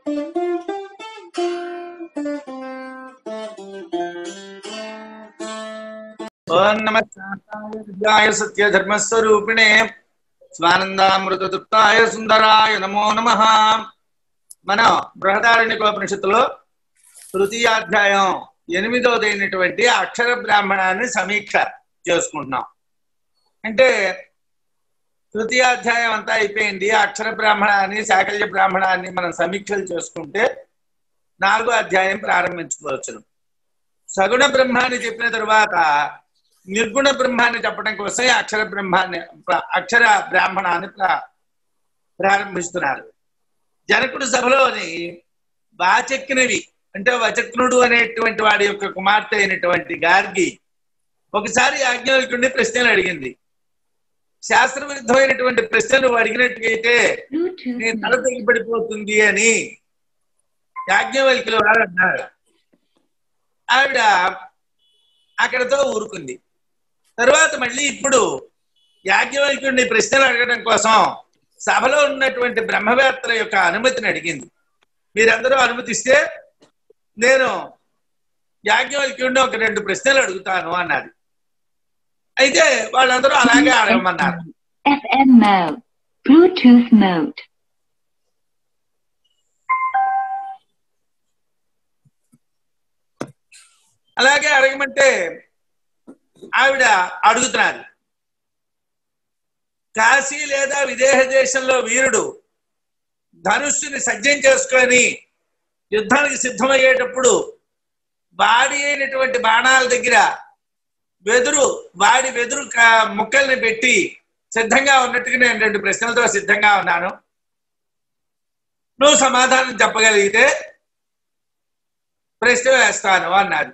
ఓం నమ విద్యాయ సత్య ధర్మస్వరూపిణే స్వానందామృత తృప్తాయ సుందరాయ నమో నమ మన బృహదారణ్యకోపనిషత్తులో తృతీయాధ్యాయం ఎనిమిదవదైనటువంటి అక్షర బ్రాహ్మణాన్ని సమీక్ష చేసుకుంటున్నాం అంటే తృతీయాధ్యాయం అంతా అయిపోయింది అక్షర బ్రాహ్మణాన్ని శాకల్య బ్రాహ్మణాన్ని మనం సమీక్షలు చేసుకుంటే నాలుగో అధ్యాయం ప్రారంభించుకోవచ్చును సగుణ బ్రహ్మాన్ని చెప్పిన తరువాత నిర్గుణ బ్రహ్మాన్ని చెప్పడం కోసం ఈ అక్షర బ్రహ్మాన్ని ప్ర- అక్షర బ్రాహ్మణాన్ని ప్ర- ప్రారంభిస్తున్నారు జనకుడు సభలోని వాచక్నవి అంటే వచక్నుడు అనేటువంటి వాడి యొక్క కుమార్తె అయినటువంటి గార్గి ఒకసారి యాజ్ఞవల్కుడిని ప్రశ్నలు అడిగింది శాస్త్ర విరుద్ధమైనటువంటి ప్రశ్నలు అడిగినట్టుగైతే నీ తల Bluetooth తెగిపడిపోతుంది అని యాజ్ఞవల్కుల వారు అన్నారు ఆవిడ అక్కడతో ఊరుకుంది తరువాత మళ్ళీ ఇప్పుడు యాజ్ఞవల్కుడిని ప్రశ్నలు అడగడం కోసం సభలో ఉన్నటువంటి బ్రహ్మవేత్తల యొక్క అనుమతిని అడిగింది మీరందరూ అనుమతిస్తే నేను యాజ్ఞవల్క్యుడిని ఒక రెండు ప్రశ్నలు అడుగుతాను అన్నది అయితే వాళ్ళందరూ అలాగే అడగమన్నారు FM mode. Bluetooth mode. అలాగే అడగమంటే ఆవిడ అడుగుతున్నారు కాశీ లేదా విదేహ దేశంలో వీరుడు ధనుస్సుని సజ్జం చేసుకొని యుద్ధానికి సిద్ధమయ్యేటప్పుడు బాడి అయినటువంటి బాణాల దగ్గర వెదురు వాడి వెదురు క- ముక్కల్ని పెట్టి సిద్ధంగా ఉన్నట్టుగా నేను రెండు ప్రశ్నలతో సిద్ధంగా ఉన్నాను నువ్వు సమాధానం చెప్పగలిగితే ప్రశ్న వేస్తాను అన్నారు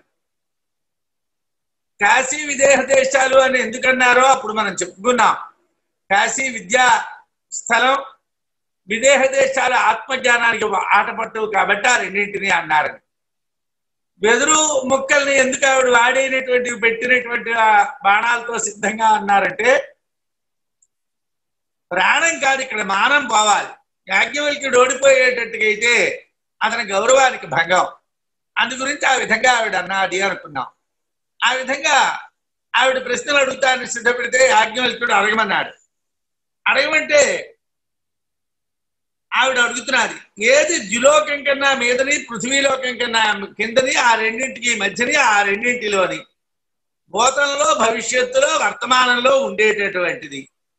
కాశీ విదేహ దేశాలు అని ఎందుకన్నారో అప్పుడు మనం చెప్పుకున్నాం కాశీ విద్యా స్థలం విదేహ దేశాల ఆత్మజ్ఞానానికి ఆటపట్టు కాబట్టి ఆ రెండింటిని అన్నారు వెదురు ముక్కల్ని ఎందుకు ఆవిడ వాడైనటువంటి పెట్టినటువంటి ఆ బాణాలతో సిద్ధంగా అన్నారంటే ప్రాణం కాదు ఇక్కడ మానం పోవాలి యాజ్ఞవల్క్యుడు ఓడిపోయేటట్టుగా అయితే అతని గౌరవానికి భంగం అందు గురించి ఆ విధంగా ఆవిడ అన్నది అనుకున్నాం ఆ విధంగా ఆవిడ ప్రశ్నలు అడుగుతానని సిద్ధపెడితే యాజ్ఞవల్క్యుడు అడగమన్నాడు అడగమంటే ఆవిడ అడుగుతున్నది ఏది ద్యులోకం కన్నా మీదని పృథ్వీలోకం కన్నా కిందని ఆ రెండింటికి మధ్యని ఆ రెండింటిలోని భూతంలో భవిష్యత్తులో వర్తమానంలో ఉండేటటువంటిది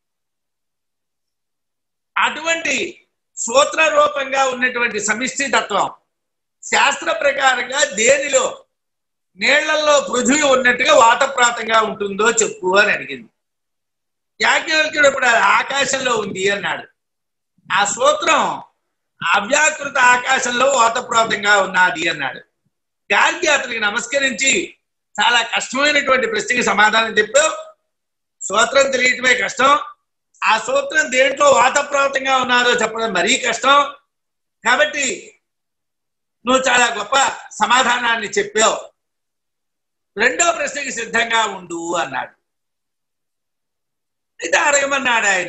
అటువంటి సూత్ర రూపంగా ఉన్నటువంటి సమిష్టి తత్వం శాస్త్ర ప్రకారంగా దేనిలో నీళ్లలో పృథ్వీ ఉన్నట్టుగా వాతప్రాతంగా ఉంటుందో చెప్పు అని అడిగింది యాజ్ఞవల్క్యుడు ఇప్పుడు అది ఆకాశంలో ఉంది అన్నాడు ఆ సూత్రం అవ్యాకృత ఆకాశంలో వాతప్రాతంగా ఉన్నది అన్నాడు గార్గి అతనికి నమస్కరించి చాలా కష్టమైనటువంటి ప్రశ్నకి సమాధానం చెప్పావు సూత్రం తెలియటమే కష్టం ఆ సూత్రం దేంట్లో వాతప్రాతంగా ఉన్నారో చెప్పడం మరీ కష్టం కాబట్టి నువ్వు చాలా గొప్ప సమాధానాన్ని చెప్పావు రెండో ప్రశ్నకి సిద్ధంగా ఉండు అన్నాడు అయితే అడగమన్నాడు ఆయన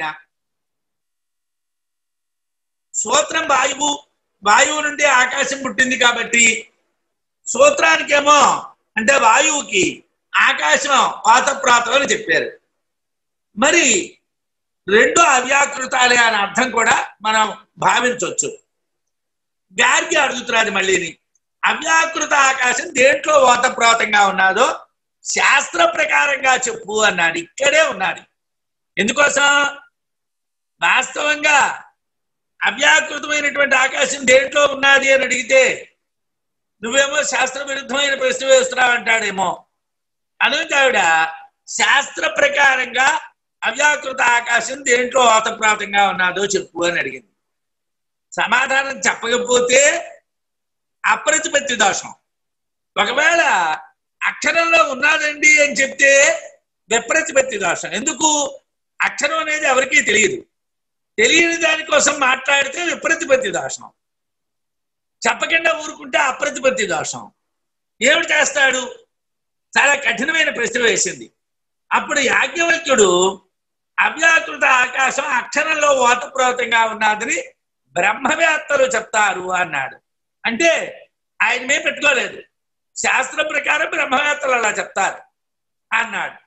సూత్రం వాయువు వాయువు నుండి ఆకాశం పుట్టింది కాబట్టి సూత్రానికేమో అంటే వాయువుకి ఆకాశం వాతప్రాతం అని చెప్పారు మరి రెండు అవ్యాకృతాలే అనే అర్థం కూడా మనం భావించవచ్చు గార్గి అడుగుతున్నది మళ్ళీని అవ్యాకృత ఆకాశం దేంట్లో ఓతప్రోతంగా ఉన్నాదో శాస్త్ర ప్రకారంగా చెప్పు అన్నాడు ఇక్కడే ఉన్నాడు ఎందుకోసం వాస్తవంగా అవ్యాకృతమైనటువంటి ఆకాశం దేంట్లో ఉన్నది అని అడిగితే నువ్వేమో శాస్త్ర విరుద్ధమైన ప్రశ్న వేస్తున్నావు అంటాడేమో అనేది ఆవిడ శాస్త్ర ప్రకారంగా అవ్యాకృత ఆకాశం దేంట్లో ఓతప్రాతంగా ఉన్నదో చెప్పు అని అడిగింది సమాధానం చెప్పకపోతే అప్రతిపత్తి దోషం ఒకవేళ అక్షరంలో ఉన్నదండి అని చెప్తే విప్రతిపత్తి దోషం ఎందుకు అక్షరం అనేది ఎవరికీ తెలియదు తెలియని దానికోసం మాట్లాడితే విప్రతిపత్తి దోషం చెప్పకుండా ఊరుకుంటే అప్రతిపత్తి దోషం ఏమిటి చేస్తాడు చాలా కఠినమైన ప్రశ్న వేసింది అప్పుడు యాజ్ఞవల్క్యుడు అవ్యాకృత ఆకాశం అక్షరంలో ఓతప్రోతంగా ఉన్నదని బ్రహ్మవేత్తలు చెప్తారు అన్నాడు అంటే ఆయన మేము పెట్టుకోలేదు శాస్త్రం ప్రకారం బ్రహ్మవేత్తలు అలా చెప్తారు అన్నాడు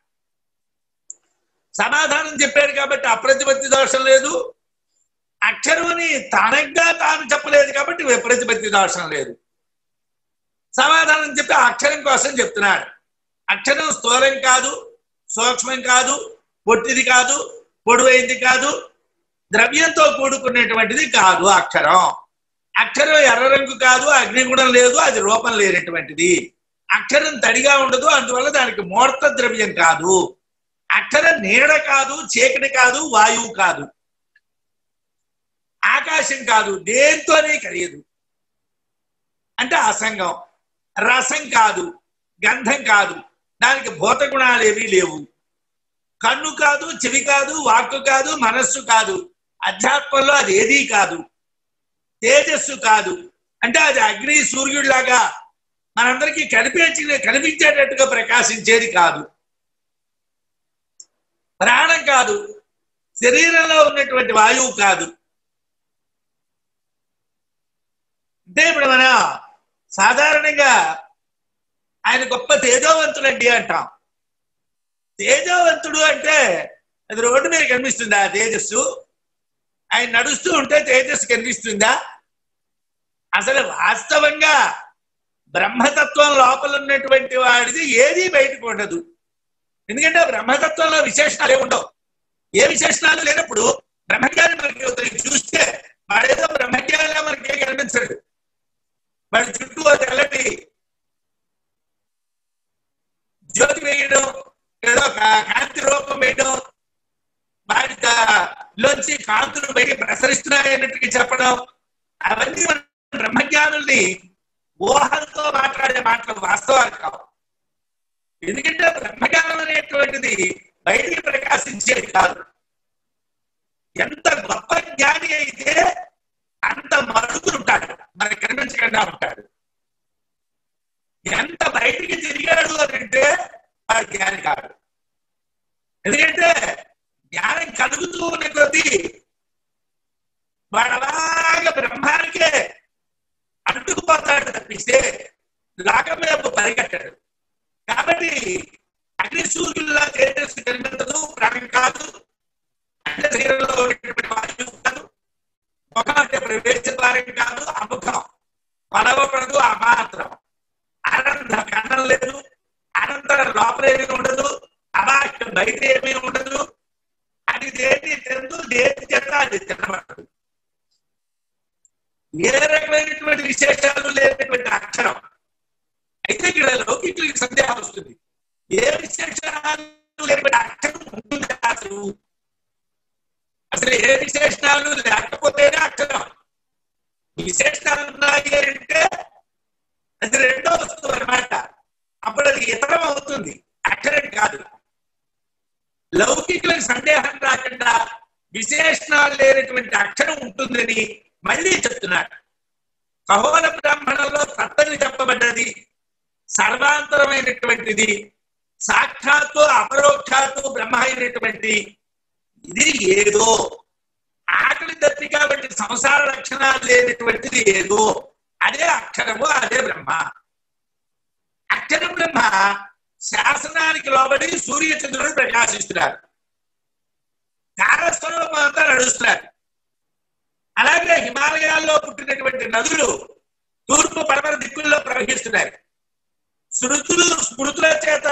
సమాధానం చెప్పాడు కాబట్టి అప్రతిపత్తి దోషం లేదు అక్షరుని తనగా తాను చెప్పలేదు కాబట్టి విప్రతిపత్తి దోషం లేదు సమాధానం చెప్పి ఆ అక్షరం కోసం చెప్తున్నాడు అక్షరం స్థూలం కాదు సూక్ష్మం కాదు పొట్టిది కాదు పొడవైంది కాదు ద్రవ్యంతో కూడుకునేటువంటిది కాదు అక్షరం అక్షరం ఎర్ర రంగు కాదు అగ్నిగుణం లేదు అది రూపం లేనటువంటిది అక్షరం తడిగా ఉండదు అందువల్ల దానికి మూర్త ద్రవ్యం కాదు అక్షరం నీడ కాదు చీకటి కాదు వాయువు కాదు ఆకాశం కాదు దేంతోనే కలియదు అంటే అసంగం రసం కాదు గంధం కాదు దానికి భూత గుణాలు ఏమీ లేవు కన్ను కాదు చెవి కాదు వాక్కు కాదు మనస్సు కాదు అధ్యాత్మంలో అది ఏదీ కాదు తేజస్సు కాదు అంటే అది అగ్ని సూర్యుడిలాగా మనందరికీ కనిపించి కనిపించేటట్టుగా ప్రకాశించేది కాదు ప్రాణం కాదు శరీరంలో ఉన్నటువంటి వాయువు కాదు అంటే ఇప్పుడు మన సాధారణంగా ఆయన గొప్ప తేజోవంతుడండి అంటాం తేజోవంతుడు అంటే అది రోడ్డు మీద కనిపిస్తుందా ఆ తేజస్సు ఆయన నడుస్తూ ఉంటే తేజస్సు కనిపిస్తుందా అసలు వాస్తవంగా బ్రహ్మతత్వం లోపల ఉన్నటువంటి వాడిది ఏది బయటకు ఉండదు ఎందుకంటే బ్రహ్మతత్వంలో విశేషణాలు ఏమి ఉండవు ఏ విశేషణాలు లేనప్పుడు బ్రహ్మజ్ఞాని మనకి చూస్తే వాడేదో బ్రహ్మజ్ఞానిలా మనకి ఏం కనిపించడు వాడి చుట్టూ ఓ తెల్లటి జ్యోతి వేయడం ఏదో కా- కాంతి రూపం వేయడం వాడి దా- లోంచి కాంతులు బయట ప్రసరిస్తున్నాయన్నట్టుగా చెప్పడం అవన్నీ మన బ్రహ్మజ్ఞానుల్ని ఊహలతో మాట్లాడే మాటలు వాస్తవాలు కావు ఎందుకంటే బ్రహ్మజ్ఞానం అనేటువంటిది బయటికి ప్రకాశించేది కాదు ఎంత గొప్ప జ్ఞాని అయితే అంత మరుగులు ఉంటాడు మనకి కనిపించకుండా ఉంటాడు ఎంత బయటికి తిరిగాడు అని అంటే వాడు జ్ఞాని కాదు ఎందుకంటే జ్ఞానం కలుగుతూ ఉన్న కొద్దీ వాడు అలాగా బ్రహ్మానికే అంటుకుపోతాడు తప్పిస్తే లాగం వైపు పరిగెట్టాడు కాబట్టి అగ్ని సూర్యుల్లా తేజస్సు కనిపించదు ప్రాణం కాదు అంటే శరీరంలో ఉన్నటువంటి వాయువు కాదు ముఖం అంటే ప్రవేశ ద్వారం కాదు అముఖం పడవపడదు ఆ మాత్రం అనంత కన్నం లేదు అనంతరం లోపల ఏమీ ఉండదు అబాక్యం బయట ఏమీ ఉండదు అది దేని తిందు దేని చేత అది తినబడదు ఏ రకమైనటువంటి విశేషాలు లేనటువంటి అక్షరం అయితే ఇక్కడ లౌకికులకి సందేహం వస్తుంది ఏ విశేషాలు లేనటువంటి అక్షరం ఉంటుందా అసలు అసలు ఏ విశేషణాలు లేకపోతేనే అక్షరం విశేషణాలు ఉన్నాయి అంటే అది రెండో వస్తువు అనమాట అప్పుడు అది ఇతరం అవుతుంది అక్షరం కాదు లౌకికులకు సందేహం రాకుండా విశేషణాలు లేనటువంటి అక్షరం ఉంటుందని మళ్ళీ చెప్తున్నాడు ఖగోళ బ్రాహ్మణంలో తత్తని చెప్పబడ్డది సర్వాంతరమైనటువంటిది సాక్షాత్తు అపరోక్షాత్తు బ్రహ్మ అయినటువంటి ఇది ఏదో ఆకలి దప్పి కాబట్టి సంసార లక్షణాలు లేనటువంటిది ఏదో అదే అక్షరము అదే బ్రహ్మ అక్షర బ్రహ్మ శాసనానికి లోబడి సూర్యచంద్రుడు ప్రకాశిస్తున్నారు కారస్వరూపం అంతా నడుస్తున్నారు అలాగే హిమాలయాల్లో పుట్టినటువంటి నదులు తూర్పు పడమర దిక్కుల్లో ప్రవహిస్తున్నాయి శృతులు స్మృతుల చేత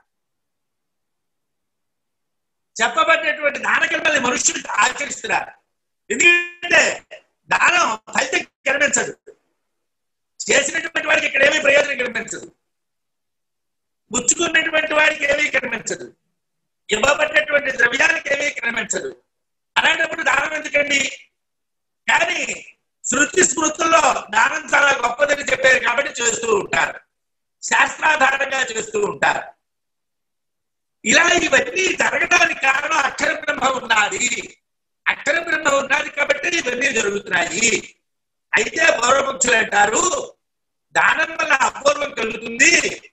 చెప్పబడినటువంటి దానకర్మల్ని మనుషులు ఆచరిస్తున్నారు ఎందుకంటే దానం ఫలితం కనిపించదు చేసినటువంటి వాడికి ఇక్కడ ఏమీ ప్రయోజనం కనిపించదు పుచ్చుకున్నటువంటి వాడికి ఏమీ కనిపించదు ఇవ్వబడినటువంటి ద్రవ్యానికి ఏమీ కనిపించదు అలాంటప్పుడు దానం ఎందుకండి కానీ శృతి స్మృతుల్లో దానం చాలా గొప్పదని చెప్పారు కాబట్టి చేస్తూ ఉంటారు శాస్త్రాధారంగా చేస్తూ ఉంటారు ఇలా ఇవన్నీ జరగడానికి కారణం అక్షర బ్రహ్మ ఉన్నది అక్షర బ్రహ్మ ఉన్నది కాబట్టి ఇవన్నీ జరుగుతున్నాయి అయితే పౌరపక్షులు అంటారు దానం వల్ల అపూర్వం కలుగుతుంది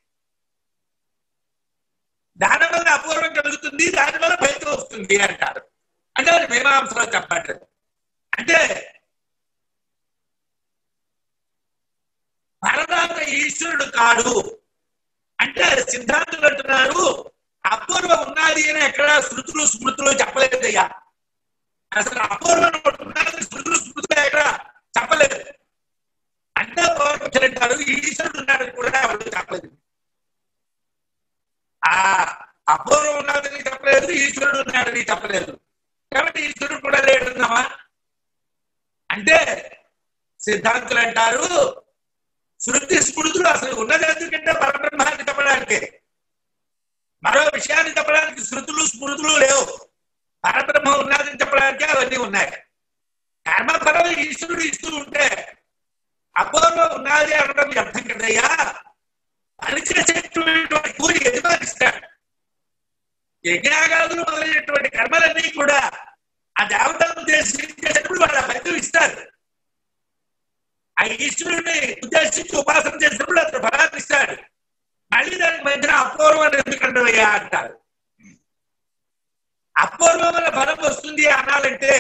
దానం వల్ల అపూర్వం కలుగుతుంది దాని వల్ల ఫలితం వస్తుంది అంటారు అంటే మరి మీమాంసలో చెప్పండి అంటే ఈశ్వరుడు కాడు అంటే సిద్ధాంతులు అంటున్నారు అపూర్వం ఉన్నది అని ఎక్కడ శృతులు స్మృతులు చెప్పలేదయ్యా అసలు అపూర్వం ఒకటి ఉన్నది శృతులు స్మృతులు ఎక్కడ చెప్పలేదు అంటే పూర్వపక్షులు అంటారు ఈశ్వరుడు ఉన్నాడని కూడా ఎవరు చెప్పలేదు ఆ అపూర్వం ఉన్నదని చెప్పలేదు ఈశ్వరుడు ఉన్నాడని చెప్పలేదు కాబట్టి ఈశ్వరుడు కూడా లేడున్నామా అంటే సిద్ధాంతులు అంటారు శృతి స్మృతులు అసలు ఉన్నది ఎందుకంటే పరబ్రహ్మాన్ని చెప్పడానికి మరో విషయాన్ని చెప్పడానికి శృతులు స్మృతులు లేవు పరబ్రహ్మ ఉన్నదని చెప్పడానికి అవన్నీ ఉన్నాయి కర్మఫలం ఈశ్వరుడు ఇస్తూ ఉంటే అపూర్వం ఉన్నది అనడం అర్థం కదయ్యా పని చేసేటువంటి కూలి యజమానిస్తాడు యజ్ఞాగాదులు మొదలైనటువంటి కర్మలన్నీ కూడా ఆ దేవతలను ఉద్దేశించేటప్పుడు వాళ్ళ ఫలితం ఇస్తారు ఆ ఈశ్వరుని ఉద్దేశించి ఉపాసన చేసినప్పుడు అతను ఫలాన్ని ఇస్తాడు మళ్ళీ దానికి మధ్యన అపూర్వం ఎందుకంటవయ్యా అంటారు అపూర్వమైన ఫలం వస్తుంది అనాలంటే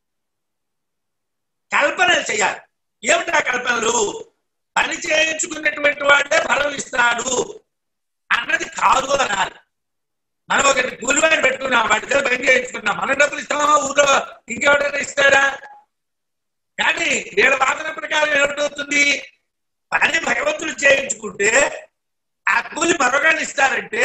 కల్పనలు చేయాలి ఏమిటా కల్పనలు పని చేయించుకున్నటువంటి వాడే ఫలం ఇస్తాడు అన్నది కాదు అనాలి మనం ఒకటి కూలివాడిని పెట్టుకున్నాం వాటి దగ్గర పని చేయించుకున్నాం మన డబ్బులు ఇస్తామా ఊళ్ళో ఇంకెవడైనా ఇస్తాడా కానీ వీళ్ళ వాదన ప్రకారం ఏమిటవుతుంది పని భగవంతుడు చేయించుకుంటే ఆ కూలి మరొకళ్ళు ఇస్తారంటే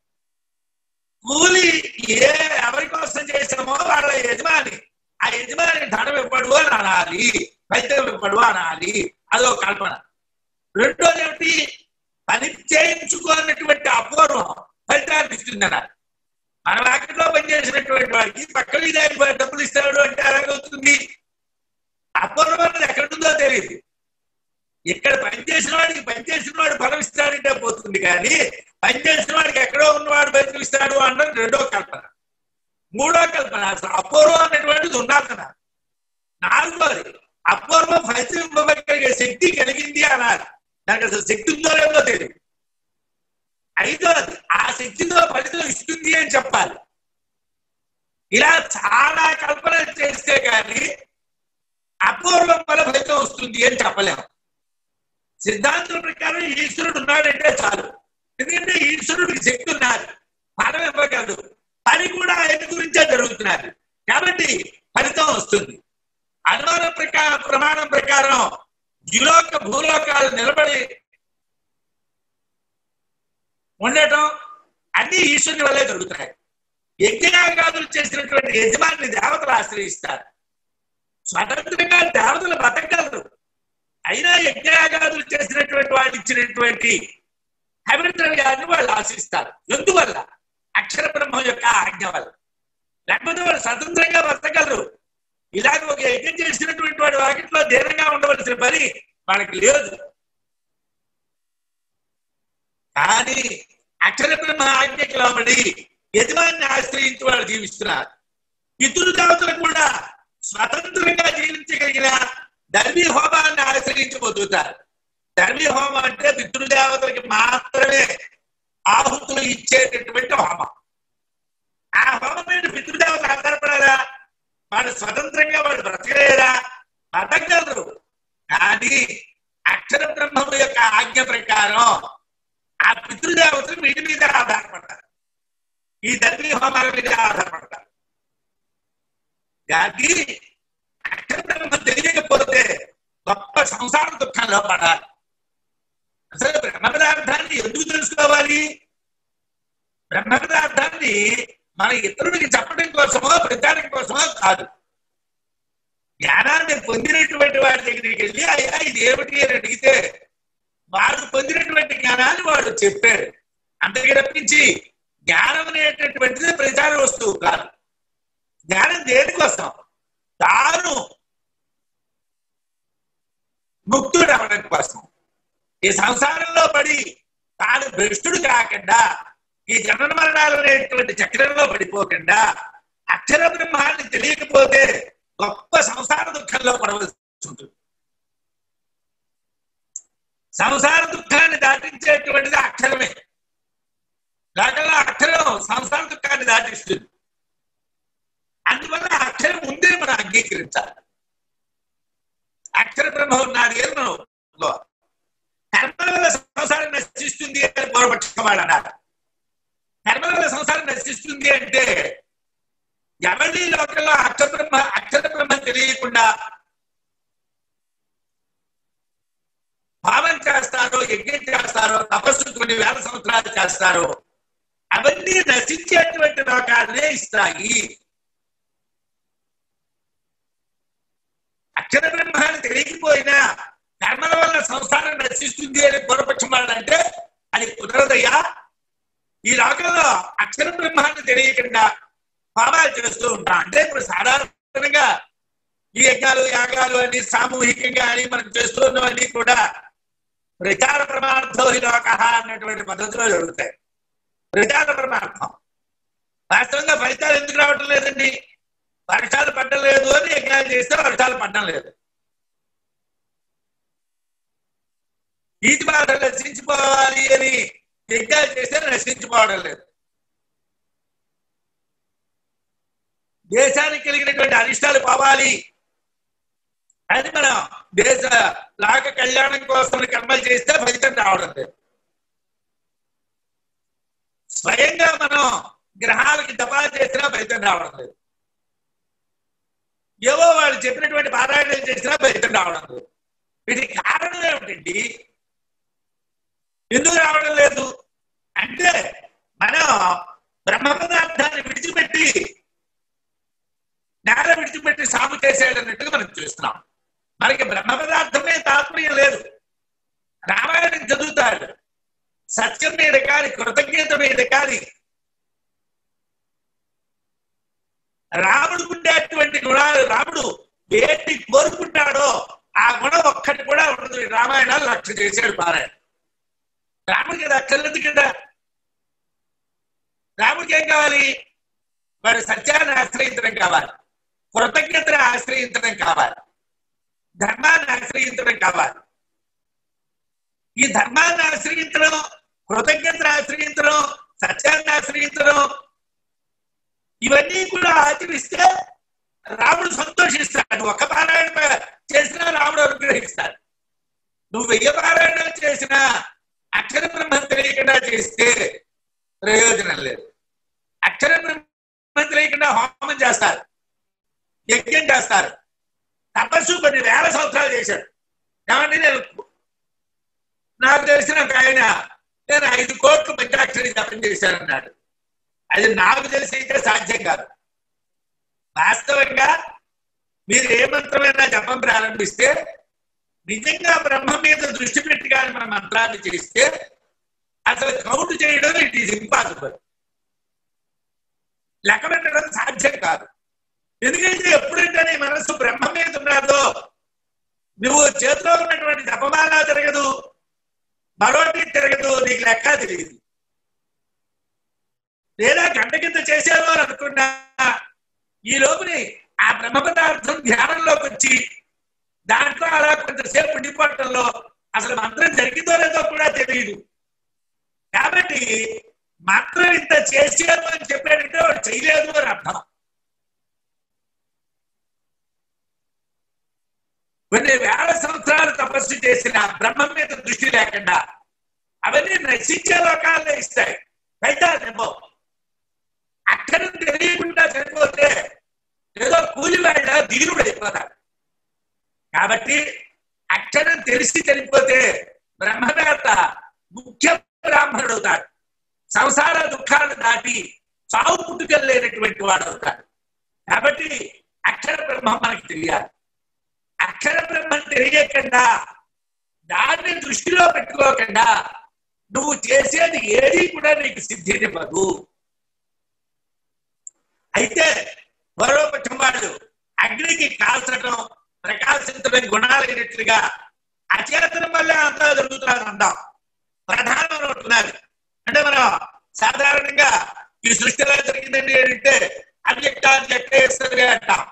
కూలి ఏ ఎవరి కోసం చేసామో వాళ్ళ యజమాని ఆ యజమాని ధనం ఇవ్వడు అని అనాలి ఫలితం ఇవ్వడు అనాలి అదో కల్పన రెండోది ఏమిటి పని చేయించుకోనటువంటి అపూర్వం ఫలితాన్ని ఇస్తుంది అన్నారు మన వాకిట్లో పనిచేసినటువంటి వాడికి పక్క విధానికి డబ్బులు ఇస్తాడు అంటే ఎలాగవుతుంది అపూర్వం అనేది ఎక్కడుందో తెలియదు ఇక్కడ పనిచేసిన వాడికి పనిచేసిన వాడు ఫలం ఇస్తాడంటే పోతుంది కానీ పనిచేసిన వాడికి ఎక్కడో ఉన్నవాడు ఫలితం ఇస్తాడు అన్నది రెండో కల్పన మూడో కల్పన అసలు అపూర్వం అనేటువంటిది ఉండాలన్న నాలుగోది అపూర్వం ఫలితం ఇవ్వగలిగే శక్తి కలిగింది అన్నారు దానికి అసలు శక్తి ఉందో లేదో తెలియదు ఐదోది ఆ శక్తితో ఫలితం ఇస్తుంది అని చెప్పాలి ఇలా చాలా కల్పన చేస్తే కానీ అపూర్వం వల్ల ఫలితం వస్తుంది అని చెప్పలేము సిద్ధాంతుల ప్రకారం ఈశ్వరుడు ఉన్నాడంటే చాలు ఎందుకంటే ఈశ్వరుడికి శక్తి ఉన్నారు ఫలం ఇవ్వగలడు పని కూడా ఆయన గురించే జరుగుతున్నారు కాబట్టి ఫలితం వస్తుంది అనుమాన ప్రకారం ప్రమాణం ప్రకారం ద్యులోక భూలోకాలు నిలబడి ఉండటం అన్ని ఈశ్వరుని వల్లే జరుగుతున్నాయి యజ్ఞయాగాదులు చేసినటువంటి యజమాని దేవతలు ఆశ్రయిస్తారు స్వతంత్రంగా దేవతలు బతకగలరు అయినా యజ్ఞయాగాదులు చేసినటువంటి వాళ్ళు ఇచ్చినటువంటి అభివృద్ధి వాళ్ళు ఆశిస్తారు ఎందువల్ల అక్షర బ్రహ్మం యొక్క ఆజ్ఞ వల్ల లేకపోతే వాళ్ళు స్వతంత్రంగా బతకగలరు ఇలాగ ఒక యజ్ఞం చేసినటువంటి వాడి వాకిట్లో దీనంగా ఉండవలసిన పని వాళ్ళకి లేదు కానీ అక్షర బ్రహ్మ ఆజ్ఞకి లోబడి యజమాన్ని ఆశ్రయించి వాళ్ళు జీవిస్తున్నారు పితృ దేవతలు కూడా స్వతంత్రంగా జీవించగలిగిన దర్భీ హోమాన్ని ఆశ్రయించి పొందుతారు దర్భీ హోమం అంటే పితృదేవతలకి మాత్రమే ఆహుతులు ఇచ్చేటటువంటి హోమం ఆ హోమం మీద పితృదేవత ఆధారపడారా వాడు స్వతంత్రంగా వాడు బ్రతకలేరా బ్రతకగలరు కానీ అక్షర బ్రహ్మం యొక్క ఆజ్ఞ ప్రకారం ఆ పితృదేవతలు వీటి మీద ఆధారపడతారు ఈ దర్భీ హోమాల మీద ఆధారపడతారు కానీ అక్షర బ్రహ్మ తెలియకపోతే గొప్ప సంసార దుఃఖంలో పడాలి అసలు బ్రహ్మ పదార్థాన్ని ఎందుకు తెలుసుకోవాలి బ్రహ్మ పదార్థాన్ని మన ఇతరుడికి చెప్పడం కోసమో ప్రచారం కోసమో కాదు జ్ఞానాన్ని పొందినటువంటి వాడి దగ్గరికి వెళ్ళి అయ్యా ఇది ఏమిటి అని అడిగితే వాడు పొందినటువంటి జ్ఞానాన్ని వాడు చెప్పాడు అంతకి తప్పించి జ్ఞానం అనేటటువంటిది ప్రచార వస్తువు కాదు జ్ఞానం దేనికోసం తాను ముక్తుడు అవడం కోసం ఈ సంసారంలో పడి తాను భ్రష్టుడు కాకుండా ఈ జనన మరణాలు అనేటువంటి చక్రంలో పడిపోకుండా అక్షర బ్రహ్మాన్ని తెలియకపోతే గొప్ప సంసార దుఃఖంలో పడవలసి ఉంటుంది సంసార దుఃఖాన్ని దాటించేటువంటిది అక్షరమే లేకుండా అక్షరం సంసార దుఃఖాన్ని దాటిస్తుంది అందువల్ల అక్షరం ఉందే మనం అంగీకరించాలి అక్షర బ్రహ్మ ఉన్నది అని మనం ఒప్పుకోవాలి. కర్మల వల్ల సంసారం నశిస్తుంది అని పూర్వపక్షం వాళ్ళు అన్నారు కర్మల వల్ల సంసారం నశిస్తుంది అంటే ఎవరి లోకంలో అక్షర బ్రహ్మ అక్షర బ్రహ్మ తెలియకుండా భావం చేస్తారో యజ్ఞం చేస్తారో తపస్సు కొన్ని వేల సంవత్సరాలు చేస్తారో అవన్నీ నశించేటువంటి లోకాలనే ఇస్తాయి అక్షర బ్రహ్మాన్ని తెలియకపోయినా కర్మల వల్ల సంసారం నశిస్తుంది అని పూర్వపక్షం వాళ్ళంటే అది కుదరదయ్యా ఈ లోకంలో అక్షర బ్రహ్మాన్ని తెలియకుండా పాపాలు చేస్తూ ఉంటాం అంటే ఇప్పుడు సాధారణంగా ఈ యజ్ఞాలు యాగాలు అని సామూహికంగా అని మనం చేస్తున్నవన్నీ కూడా ప్రచార ప్రమార్థం ఈ లోక అన్నటువంటి పద్ధతిలో జరుగుతాయి ప్రచార ప్రమార్థం వాస్తవంగా ఫలితాలు ఎందుకు రావటం లేదండి వర్షాలు పడడం లేదు అని యజ్ఞాలు చేస్తే వర్షాలు పడడం లేదు ఈతి బాధ నశించిపోవాలి అని యజ్ఞాలు చేస్తే నశించిపోవడం లేదు దేశానికి కలిగినటువంటి అరిష్టాలు పోవాలి అది మనం దేశ లాక కళ్యాణం కోసం కర్మలు చేస్తే ఫలితం రావడం లేదు స్వయంగా మనం గ్రహాలకి దఫా చేసినా ఫలితం రావడం లేదు ఏవో వాళ్ళు చెప్పినటువంటి పారాయణలు చేసినా ఫలితం రావడం లేదు వీటికి కారణం ఏమిటండి ఎందుకు రావడం లేదు అంటే మనం బ్రహ్మ పదార్థాన్ని విడిచిపెట్టి నేల విడిచిపెట్టి సాగు చేసేటన్నట్టుగా మనం చూస్తున్నాం మనకి బ్రహ్మ పదార్థమే తాత్పర్యం లేదు రామాయణం చదువుతాడు సత్యం మీద కాని కృతజ్ఞత మీద కాని రాముడు ఉండేటువంటి గుణాలు రాముడు ఏంటి కోరుకుంటాడో ఆ గుణం ఒక్కటి కూడా ఉండదు ఈ రామాయణాలు లక్ష్య చేశాడు పారాయణ రాముడికి అది అక్కర్లేదు కదా రాముడికి ఏం కావాలి వాడు సత్యాన్ని ఆశ్రయించడం కావాలి కృతజ్ఞతను ఆశ్రయించడం కావాలి ధర్మాన్ని ఆశ్రయించడం కావాలి ఈ ధర్మాన్ని ఆశ్రయించడం కృతజ్ఞతను ఆశ్రయించడం సత్యాన్ని ఆశ్రయించడం ఇవన్నీ కూడా ఆచరిస్తే రాముడు సంతోషిస్తాడు ఒక పారాయణ చేసినా రాముడు అనుగ్రహిస్తాడు నువ్వు వెయ్యి పారాయణాలు చేసినా అక్షర బ్రహ్మం తెలియకుండా చేస్తే ప్రయోజనం లేదు అక్షర బ్రహ్మం తెలియకుండా హోమం చేస్తారు యజ్ఞం చేస్తారు తపస్సు కొన్ని వేల సంవత్సరాలు చేశాడు ఏమంటే నేను నాకు తెలిసిన ఒక ఆయన నేను ఐదు కోట్లు పంచాక్షరి జపం చేశానన్నాడు అది నాకు తెలిసి అయితే సాధ్యం కాదు వాస్తవంగా మీరు ఏ మంత్రమైనా జపం ప్రారంభిస్తే నిజంగా బ్రహ్మ మీద దృష్టి పెట్టి కానీ మన మంత్రాన్ని చేస్తే అసలు కౌంట్ చేయడం ఇట్ ఈస్ ఇంపాసిబుల్ లెక్క పెట్టడం సాధ్యం కాదు ఎందుకంటే ఎప్పుడైతే నీ మనస్సు బ్రహ్మ మీద ఉన్నదో నువ్వు చేతిలో ఉన్నటువంటి జపమాల తిరగదు మరోటి తిరగదు నీకు లెక్క తెలియదు లేదా గంట కింద చేశాను అని అనుకున్నా ఈ లోపుని ఆ బ్రహ్మ పదార్థం ధ్యానంలోకి వచ్చి దాంట్లో అలా కొంతసేపు ఉండిపోవటంలో అసలు మంత్రం జరిగిందో లేదో కూడా తెలియదు కాబట్టి మంత్రం ఇంత చేశాను అని చెప్పాడంటే వాడు చేయలేదు అని అర్థం కొన్ని వేల సంవత్సరాలు తపస్సు చేసిన బ్రహ్మం మీద దృష్టి లేకుండా అవన్నీ నశించే లోకాల్లో ఇస్తాయి ఫలితాలు అక్షరం తెలియకుండా చనిపోతే ఏదో కూలివాళ్ళ ధీరుడు అయిపోతాడు కాబట్టి అక్షరం తెలిసి చనిపోతే బ్రహ్మవేత్త ముఖ్య బ్రాహ్మణుడు అవుతాడు సంసార దుఃఖాలు దాటి చావు పుట్టుకలు లేనటువంటి వాడు అవుతాడు కాబట్టి అక్షర బ్రహ్మం మనకి తెలియాలి అక్షర బ్రహ్మం తెలియకుండా దాన్ని దృష్టిలో పెట్టుకోకుండా నువ్వు చేసేది ఏది కూడా నీకు సిద్ధినివ్వదు అయితే మరోపక్షం వాళ్ళు అగ్నికి కాల్చడం ప్రకాశించడం గుణాలైనట్లుగా అచేతనం వల్ల అంతా జరుగుతుంది అంటాం ప్రధానం ఉంటున్నారు అంటే మనం సాధారణంగా ఈ సృష్టి ఎలా జరిగిందండి అంటే అవ్యక్తాన్ని ఎక్కేస్తుంది అంటాం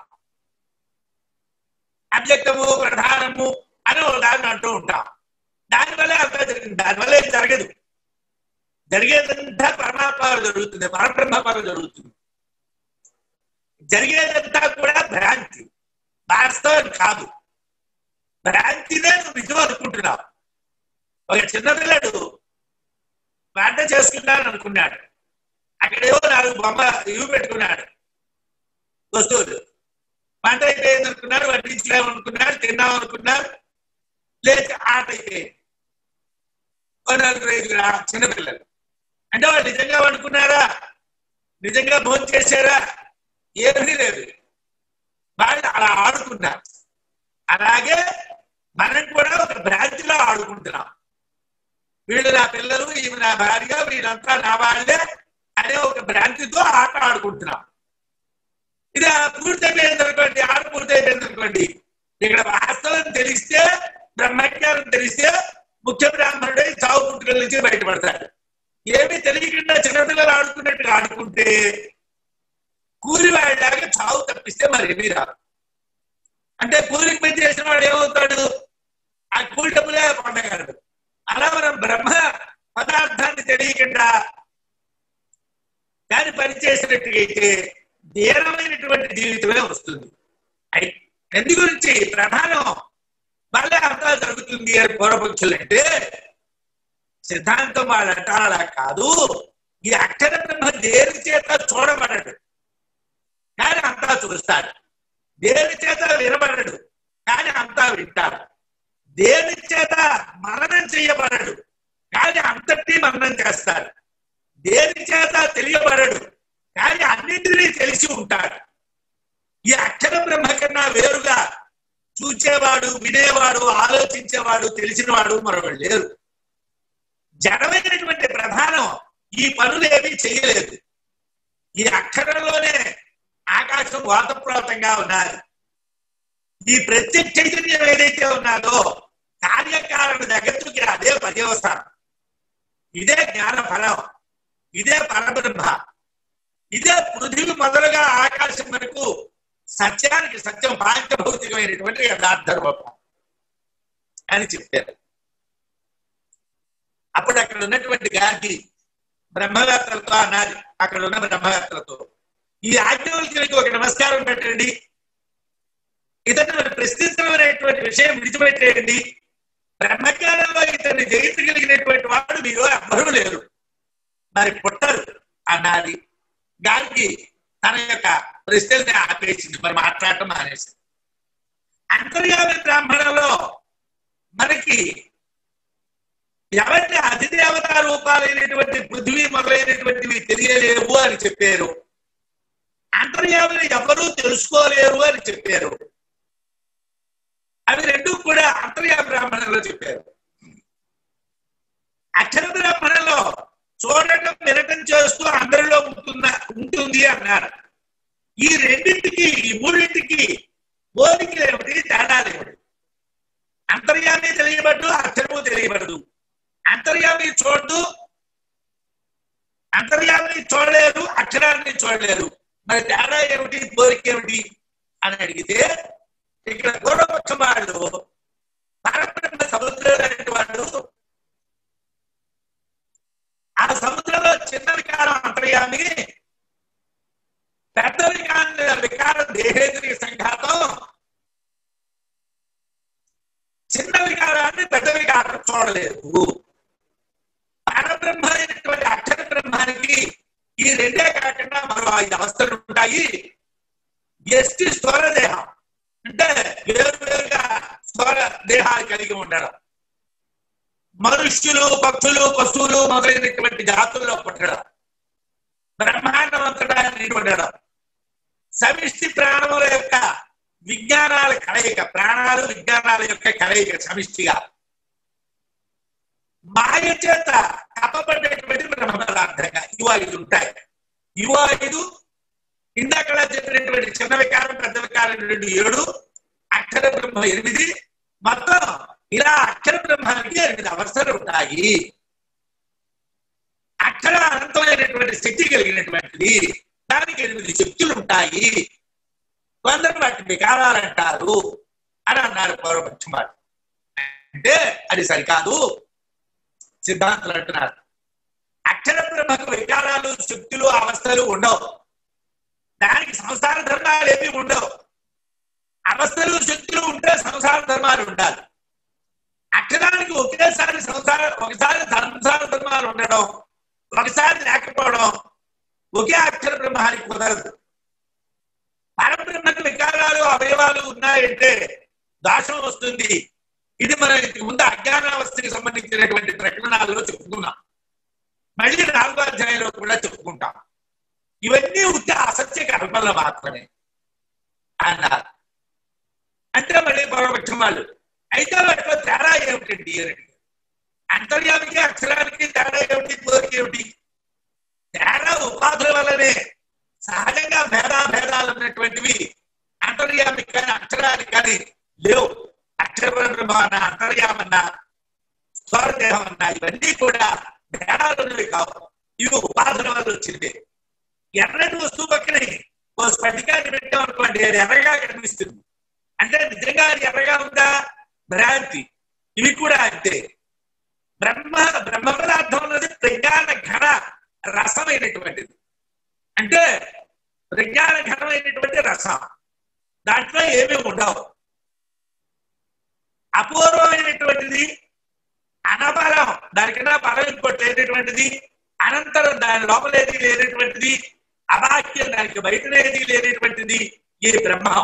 అవ్యక్తము ప్రధానము అని ఒక దాన్ని అంటూ ఉంటాం దానివల్ల అంతా జరిగింది దానివల్ల ఏం జరగదు జరిగేదంతా పరమాత్మ జరుగుతుంది పరబ్రహ్మ జరుగుతుంది జరిగేదంతా కూడా భ్రాంతి వాస్తవం కాదు భ్రాంతినే నువ్వు నిజం అనుకుంటున్నావు ఒక చిన్నపిల్లడు వంట చేసుకుంటాను అనుకున్నాడు అక్కడేవో నాలుగు బొమ్మ ఇవి పెట్టుకున్నాడు వస్తువులు వంట అయిపోయింది అనుకున్నాడు వడ్డించలేము అనుకున్నాడు తిన్నాం అనుకున్నాడు లేచి ఆట అయిపోయింది ఓ నలుగురు ఐదుగురు ఆ చిన్నపిల్లలు అంటే వాళ్ళు నిజంగా వండుకున్నారా నిజంగా భోజనం చేశారా ఏమీ లేదు వాళ్ళు అలా ఆడుకున్నారు అలాగే మనం కూడా ఒక భ్రాంతిలో ఆడుకుంటున్నాం వీళ్ళు నా పిల్లలు ఈమె నా భార్య వీళ్ళంతా నా వాళ్ళే అనే ఒక భ్రాంతితో ఆట ఆడుకుంటున్నాం ఇది ఆ పూర్తయిపోయింది అనుకోండి ఆట పూర్తయిపోయింది అనుకోండి ఇక్కడ వాస్తవం తెలిస్తే బ్రహ్మజ్ఞానం తెలిస్తే ముఖ్య బ్రాహ్మణుడే చావు పుట్టుకల నుంచి బయటపడతాడు ఏమీ తెలియకుండా చిన్నపిల్లలు ఆడుకున్నట్టుగా ఆడుకుంటే కూలి వాళ్ళలాగా చావు తప్పిస్తే మరి ఏమీ రాదు అంటే కూలికి పని చేసిన వాడు ఏమవుతాడు ఆ కూలి డబ్బులే పొందగలడు అలా మనం బ్రహ్మ పదార్థాన్ని తెలియకుండా దాన్ని పనిచేసినట్టుగైతే దీనమైనటువంటి జీవితమే వస్తుంది అయి- ఎందు గురించి ప్రధానం మళ్ళీ అంతా జరుగుతుంది అని పూర్వపక్షులు అంటే సిద్ధాంతం వాళ్ళు అంటారు అలా కాదు ఈ అక్షర బ్రహ్మ దేని చేత చూడబడడు కానీ అంతా చూస్తాడు దేని చేత వినబడడు కానీ అంతా వింటాడు దేని చేత మననం చేయబడడు కానీ అంతటి మననం చేస్తాడు దేని చేత తెలియబడడు కానీ అన్నింటినీ తెలిసి ఉంటాడు ఈ అక్షర బ్రహ్మ కన్నా వేరుగా చూచేవాడు వినేవాడు ఆలోచించేవాడు తెలిసినవాడు మరొకడు లేరు జడమైనటువంటి ప్రధానం ఈ పనులేమీ చేయలేదు ఈ అక్షరంలోనే ఆకాశం వాతప్రోతంగా ఉన్నది ఈ ప్రత్యక్ష చైతన్యం ఏదైతే ఉన్నదో కార్యకారణ జగత్తుకి అదే పర్యవస్థానం ఇదే జ్ఞాన ఫలం ఇదే పరబ్రహ్మ ఇదే పృథివీ మొదలుగా ఆకాశం వరకు సత్యానికి సత్యం పాంచభౌతికమైనటువంటి యథార్థ రూపం అని చెప్పారు అప్పుడు అక్కడ ఉన్నటువంటి గాంధీ బ్రహ్మవేత్తలతో అన్నది అక్కడ ఉన్న బ్రహ్మవేత్తలతో ఈ ఆజ్ఞవల్కి ఒక నమస్కారం పెట్టండి ఇతను ప్రశ్నించడం అనేటువంటి విషయం విడిచిపెట్టేయండి బ్రహ్మజ్ఞానంలో ఇతన్ని జయించగలిగినటువంటి వాడు మీరు ఎవ్వరూ లేరు మరి పుట్టరు అన్నది గారికి తన యొక్క ప్రశ్నల్ని ఆపేసింది మరి మాట్లాడటం మానేసింది అంతర్యామి బ్రాహ్మణంలో మనకి ఎవరి అధిదేవత రూపాలైనటువంటి పృథ్వీ మొదలైనటువంటివి తెలియలేవు అని చెప్పారు అంతర్యామిని ఎవరూ తెలుసుకోలేరు అని చెప్పారు అవి రెండు కూడా అంతర్యామ బ్రాహ్మణంలో చెప్పారు అక్షర బ్రాహ్మణంలో చూడటం వినటం చేస్తూ అందరిలో ఉంటున్న ఉంటుంది అన్నారు ఈ రెండింటికి ఈ మూడింటికి పోలికలు ఏమిటి తేడాలు ఏమిటి అంతర్యామి తెలియబడ్డు అక్షరము తెలియబడదు అంతర్యామి చూడదు అంతర్యామిని చూడలేరు అక్షరాన్ని చూడలేరు మరి తేడా ఏమిటి కోరిక ఏమిటి అని అడిగితే ఇక్కడ పూర్వపక్ష వాళ్ళు పరబ్రహ్మ సముద్రం లాంటి వాళ్ళు ఆ సముద్రంలో చిన్న వికారం అంతర్యామి పెద్ద వికారం వికారం దేహేంద్రియ సంఘాతం చిన్న వికారాన్ని పెద్ద వికారం చూడలేదు పరబ్రహ్మ అయినటువంటి అక్షర బ్రహ్మానికి ఈ రెండే కాకుండా మరో ఐదు అవస్థలు ఉంటాయి ఎస్టి స్థూల దేహం అంటే వేరు వేరుగా స్థూల దేహాలు కలిగి ఉండడం మనుష్యులు పక్షులు పశువులు మొదలైనటువంటి జాతుల్లో పుట్టడం బ్రహ్మాండం అంతటా నిండి ఉండడం సమిష్టి ప్రాణముల యొక్క విజ్ఞానాల కలయిక ప్రాణాలు విజ్ఞానాల యొక్క కలయిక సమిష్టిగా మాయ చేత కప్పబడ్డటువంటి బ్రహ్మ పదార్థంగా ఇవి ఐదు ఉంటాయి ఇవి ఐదు ఇందాక చెప్పినటువంటి చిన్న వికారం పెద్ద వికారం రెండు ఏడు అక్షర బ్రహ్మ ఎనిమిది మొత్తం ఇలా అక్షర బ్రహ్మానికి ఎనిమిది అవస్థలు ఉంటాయి అక్షర అనంతమైనటువంటి శక్తి కలిగినటువంటిది దానికి ఎనిమిది శక్తులు ఉంటాయి కొందరు వాటి వికారాలు అంటారు అని అన్నారు పూర్వపక్షం వారు అంటే అది సరికాదు సిద్ధాంతులు అంటున్నారు అక్షర బ్రహ్మకు వికారాలు శక్తులు అవస్థలు ఉండవు దానికి సంసార ధర్మాలు ఏమీ ఉండవు అవస్థలు శక్తులు ఉంటే సంసార ధర్మాలు ఉండాలి అక్షరానికి ఒకేసారి సంసార ఒకసారి సంసార ధర్మాలు ఉండడం ఒకసారి లేకపోవడం ఒకే అక్షర బ్రహ్మానికి కుదరదు పరబ్రహ్మకు వికారాలు అవయవాలు ఉన్నాయంటే దోషం వస్తుంది ఇది మనం ఇంతకు ముందు అజ్ఞానావస్థకి సంబంధించినటువంటి ప్రకటనలో చెప్పుకున్నాం మళ్ళీ నాలుగో అధ్యాయంలో కూడా చెప్పుకుంటాం ఇవన్నీ ఉత్త అసత్య కల్పనలు మాత్రమే అన్నారు అంటే మళ్ళీ పూర్వపక్షం వాళ్ళు అయితే వాటిలో తేడా ఏమిటండి అని అడిగారు. అంతర్యామికి అక్షరానికి తేడా ఏమిటి కోరిక ఏమిటి తేడా ఉపాధుల వల్లనే సహజంగా భేదా భేదాలు ఉన్నటువంటివి అంతర్యామికి కానీ అక్షరానికి కానీ లేవు అక్షర బ్రహ్మ అన్న అంతర్యామన్న స్వరదేహం అన్న ఇవన్నీ కూడా భేదాలు ఉన్నవి కావు ఇవి ఉపాధుల వల్ల వచ్చింది ఎర్రటి వస్తువు పక్కనే ఓ స్ఫటికాన్ని పెట్టాం అనుకోండి అది ఎర్రగా కనిపిస్తుంది అంటే నిజంగా అది ఎర్రగా ఉందా భ్రాంతి ఇవి కూడా అంతే బ్రహ్మ బ్రహ్మ పదార్థం అన్నది ప్రజ్ఞాన ఘన రసమైనటువంటిది అంటే ప్రజ్ఞాన ఘనమైనటువంటి రసం దాంట్లో ఏమీ ఉండవు అపూర్వమైనటువంటిది అనబలం దానికన్నా బలం ఇంకోటి లేనటువంటిది అనంతరం దాని లోపల ఏది లేనటువంటిది అవాక్యం దానికి బయటనేది లేనటువంటిది ఈ బ్రహ్మం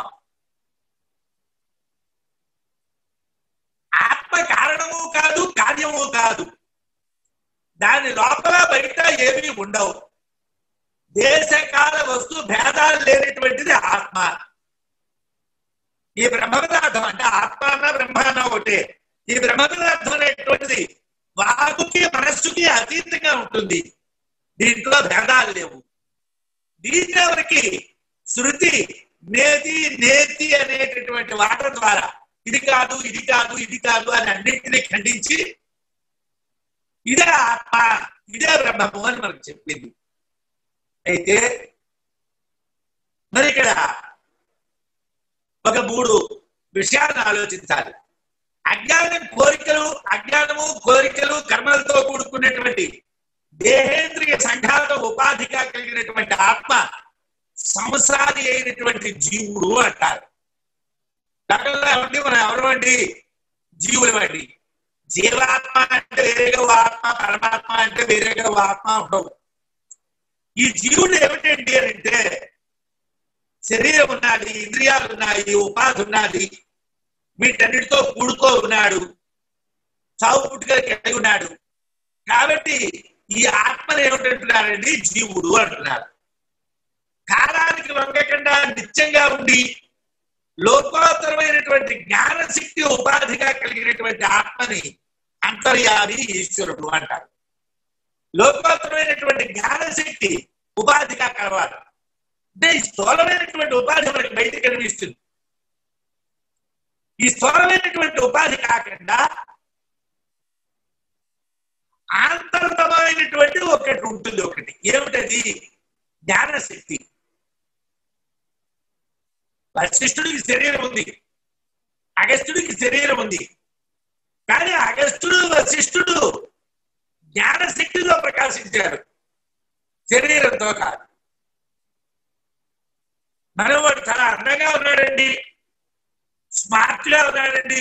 ఆత్మ కారణము కాదు కార్యము కాదు దాని లోపల బయట ఏమీ ఉండవు దేశకాల వస్తు భేదాలు లేనటువంటిది ఆత్మ ఈ బ్రహ్మ పదార్థం అంటే ఆత్మ అన్న బ్రహ్మ అన్న ఒకటే ఈ బ్రహ్మ పదార్థం అనేటువంటిది వాకుకి మనస్సుకి అతీతంగా ఉంటుంది దీంట్లో భేదాలు లేవు దీంట్లో వరకు శృతి నేతి నేతి అనేటటువంటి వాటర్ ద్వారా ఇది కాదు ఇది కాదు ఇది కాదు అని అన్నింటినీ ఖండించి ఇదే ఆత్మ ఇదే బ్రహ్మము అని మనకు చెప్పింది అయితే మరి ఇక్కడ ఒక మూడు విషయాలను ఆలోచించాలి అజ్ఞానం కోరికలు అజ్ఞానము కోరికలు కర్మలతో కూడుకున్నటువంటి దేహేంద్రియ సంఘాత ఉపాధిగా కలిగినటువంటి ఆత్మ సంసారి అయినటువంటి జీవుడు అంటారు దాంట్లో ఏమండి మనం ఎవరు అండి జీవులు అండి జీవాత్మ అంటే వేరేగా ఓ ఆత్మ పరమాత్మ అంటే వేరేగా ఓ ఆత్మ ఉండవు ఈ జీవుడు ఏమిటండి అని అంటే శరీరం ఉన్నది ఇంద్రియాలు ఉన్నాయి ఉపాధి ఉన్నది వీటన్నిటితో కూడుకో ఉన్నాడు చావు పుట్టుక కలిగి ఉన్నాడు కాబట్టి ఈ ఆత్మను ఏమిటంటున్నారండి జీవుడు అంటున్నారు కాలానికి వంగకుండా నిత్యంగా ఉండి లోకోత్తరమైనటువంటి జ్ఞానశక్తి ఉపాధిగా కలిగినటువంటి ఆత్మని అంతర్యామి ఈశ్వరుడు అంటారు లోకోత్తరమైనటువంటి జ్ఞానశక్తి ఉపాధిగా కలవాలి అంటే ఈ స్థూలమైనటువంటి ఉపాధి మనకి బయట కనిపిస్తుంది ఈ స్థూలమైనటువంటి ఉపాధి కాకుండా ఆంతర్గతమైనటువంటి ఒకటి ఉంటుంది ఒకటి ఏమిటది జ్ఞానశక్తి వశిష్ఠుడికి శరీరం ఉంది అగస్త్యుడికి శరీరం ఉంది కానీ అగస్త్యుడు వశిష్ఠుడు జ్ఞానశక్తిలో ప్రకాశించారు శరీరంతో కాదు మనవాడు చాలా అందంగా ఉన్నాడండి స్మార్ట్ గా ఉన్నాడండి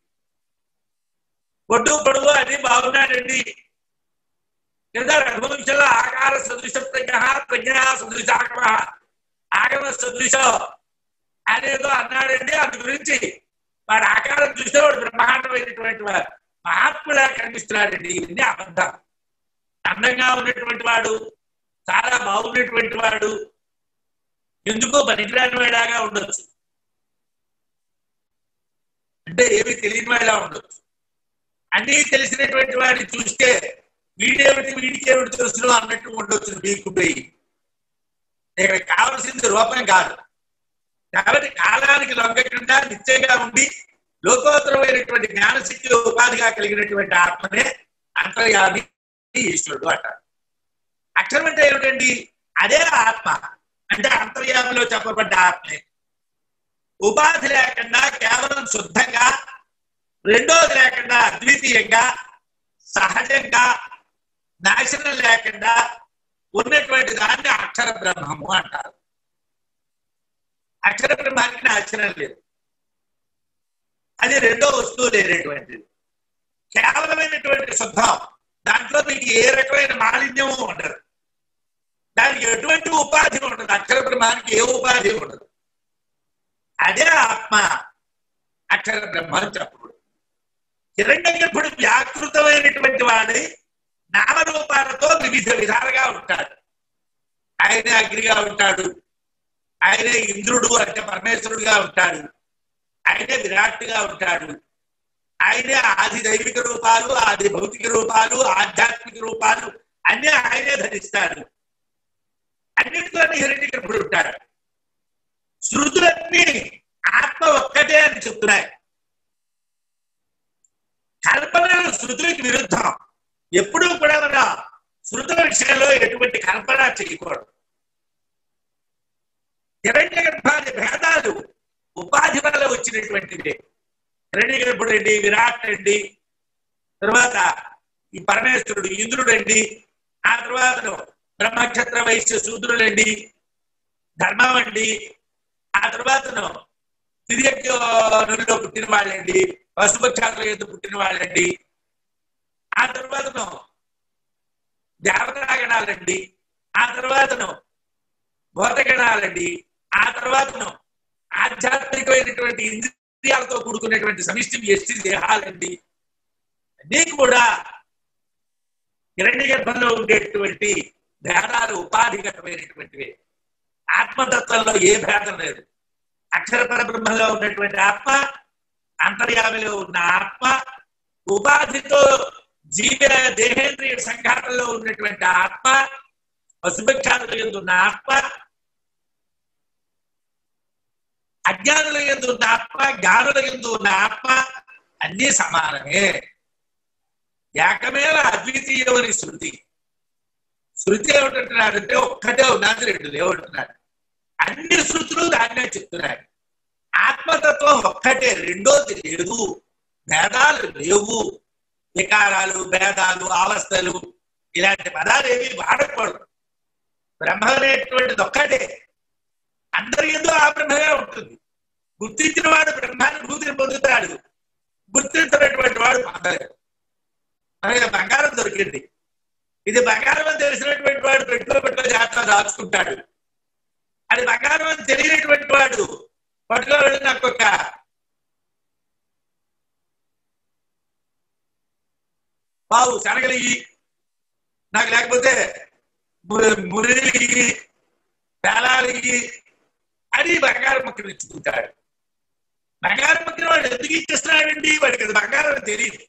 పొడ్డు పొడుగు అది బాగున్నాడండి లేదా రఘువంశంలో ఆకార సదృశ ప్రజ్ఞ ప్రజ్ఞ సదృశాగమ ఆగమ సదృశం అనేదో అన్నాడండి అందు గురించి వాడు ఆకారం చూస్తే వాడు బ్రహ్మాండమైనటువంటి వాడు మహాత్ములా కనిపిస్తున్నాడండి ఇవన్నీ అబద్ధం అందంగా ఉన్నటువంటి వాడు చాలా బాగున్నటువంటి వాడు ఎందుకో పనికిరాని వాడాగా ఉండొచ్చు అంటే ఏమి తెలియని వాడిలా ఉండొచ్చు అన్నీ తెలిసినటువంటి వాడిని చూస్తే వీడేమిటి వీడికి ఏమిటి తెలుసు అన్నట్టు ఉండొచ్చు మీకు పోయి ఇక్కడ కావలసింది రూపం కాదు కాబట్టి కాలానికి లొంగకుండా నిత్యంగా ఉండి లోకోత్తరమైనటువంటి జ్ఞానశక్తి ఉపాధిగా కలిగినటువంటి ఆత్మనే అంతర్యామి ఈశ్వరుడు అంటారు అక్షరం అంటే ఏమిటండి అదే ఆత్మ అంటే అంతర్యామిలో చెప్పబడ్డ ఆత్మే ఉపాధి లేకుండా కేవలం శుద్ధంగా రెండోది లేకుండా అద్వితీయంగా సహజంగా నాశనం లేకుండా ఉన్నటువంటి దాన్ని అక్షర బ్రహ్మము అంటారు అక్షర బ్రహ్మానికి నాశనం లేదు అది రెండో వస్తువు లేనటువంటిది కేవలమైనటువంటి శుద్ధం దాంట్లో మీకు ఏ రకమైన మాలిన్యము ఉండదు దానికి ఎటువంటి ఉపాధి ఉండదు అక్షర బ్రహ్మానికి ఏ ఉపాధి ఉండదు అదే ఆత్మ అక్షర బ్రహ్మ అని చెప్పకూడదు హిరణ్య గర్భుడు వ్యాకృతమైనటువంటి వాడి నామరూపాలతో వివిధ విధాలుగా ఉంటాడు ఆయనే అగ్నిగా ఉంటాడు ఆయనే ఇంద్రుడు అంటే పరమేశ్వరుడుగా ఉంటాడు ఆయనే విరాట్గా ఉంటాడు ఆయనే ఆది దైవిక రూపాలు ఆది భౌతిక రూపాలు ఆధ్యాత్మిక రూపాలు అన్ని ఆయనే ధరిస్తాడు అన్నింటిలోనే హిరణ్య గర్భుడు ఉంటాడు శృతులన్నీ ఆత్మ ఒక్కటే అని చెప్తున్నాయి కల్పన శృతులకు విరుద్ధం ఎప్పుడూ కూడా మన శృతుల విషయంలో ఎటువంటి కల్పన చేయకూడదు హిరణ్య గర్భాది భేదాలు ఉపాధి వల్ల వచ్చినటువంటివి హిరణ్య గర్భుడు అండి విరాట్ అండి తర్వాత ఈ పరమేశ్వరుడు ఇంద్రుడు అండి ఆ తర్వాత బ్రహ్మక్షత్ర వైశ్య శూద్రుడండి ధర్మం అండి ఆ తర్వాతను తిరియజ్ఞుల్లో పుట్టిన వాళ్ళండి పశుపక్షాతుల ఎందుకు పుట్టిన వాళ్ళండి ఆ తర్వాతను దేవతాగణాలండి ఆ తర్వాతను భూతగణాలండి ఆ తర్వాతను ఆధ్యాత్మికమైనటువంటి ఇంద్రియాలతో కూడుకున్నటువంటి సమిష్టి ఎస్టి దేహాలండి అన్నీ కూడా హిరణ్య గర్భంలో ఉండేటువంటి భేదాలు ఉపాధిగతమైనటువంటివి ఆత్మతత్వంలో ఏ భేదం లేదు అక్షర పరబ్రహ్మలో ఉన్నటువంటి ఆత్మ అంతర్యామిలో ఉన్న ఆత్మ ఉపాధితో జీవ దేహేంద్రియ సంఘాతంలో ఉన్నటువంటి ఆత్మ పశుపక్షాదుల ఎందు ఉన్న ఆత్మ అజ్ఞానుల ఎందు ఉన్న ఆత్మ జ్ఞానుల ఎందు ఉన్న ఆత్మ అన్నీ సమానమే ఏకమేవ అద్వితీయమని శృతి శృతి ఏమిటంటున్నాడంటే ఒక్కటే ఉన్నది రెండు లేవంటున్నాడు అన్ని శృతులు దాన్నే చెప్తున్నాడు ఆత్మతత్వం ఒక్కటే రెండోది లేదు భేదాలు లేవు వికారాలు భేదాలు అవస్థలు ఇలాంటి పదాలు ఏవి వాడకూడదు బ్రహ్మ అనేటువంటిది ఒక్కటే అందరి ఎందు ఆ బ్రహ్మగా ఉంటుంది గుర్తించిన వాడు బ్రహ్మానుభూతిని పొందుతాడు గుర్తించినటువంటి వాడు పొందలేడు మనకి బంగారం దొరికింది ఇది బంగారం అని తెలిసినటువంటి వాడు పెట్టుకో పెట్టుకో జాగ్రత్త దాచుకుంటాడు అది బంగారం అని తెలియనటువంటి వాడు పట్టుకో వెళ్ళి నాకు ఒక బావు శనగలిగి నాకు లేకపోతే మురిలిగి పేలాలిగి అని బంగారం మొక్కలు ఇచ్చుకుంటాడు బంగారం మొక్కలు వాడు ఎందుకు ఇచ్చేస్తున్నాడండి వాడికి అది బంగారం అని తెలియదు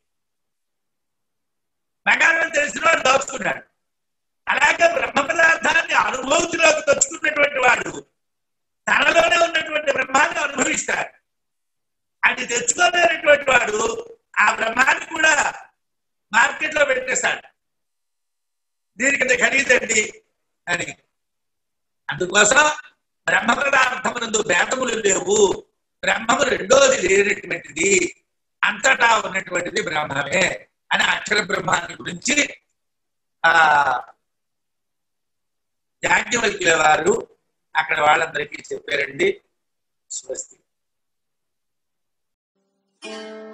బంగారం తెలిసిన వాడు దాచుకున్నాడు అలాగే బ్రహ్మ పదార్థాన్ని అనుభూతిలోకి తెచ్చుకున్నటువంటి వాడు తనలోనే ఉన్నటువంటి బ్రహ్మాన్ని అనుభవిస్తాడు అది తెచ్చుకోలేనటువంటి వాడు ఆ బ్రహ్మాన్ని కూడా మార్కెట్ లో పెట్టేశాడు దీనికి ఖరీదండి అని అందుకోసం బ్రహ్మ పదార్థమునందు భేదములు లేవు బ్రహ్మము రెండోది లేనటువంటిది అంతటా ఉన్నటువంటిది బ్రహ్మమే అని అక్షర బ్రహ్మాన్ని గురించి ఆ యాజ్ఞవల్క్యుల వారు అక్కడ వాళ్ళందరికీ చెప్పారండి స్వస్తి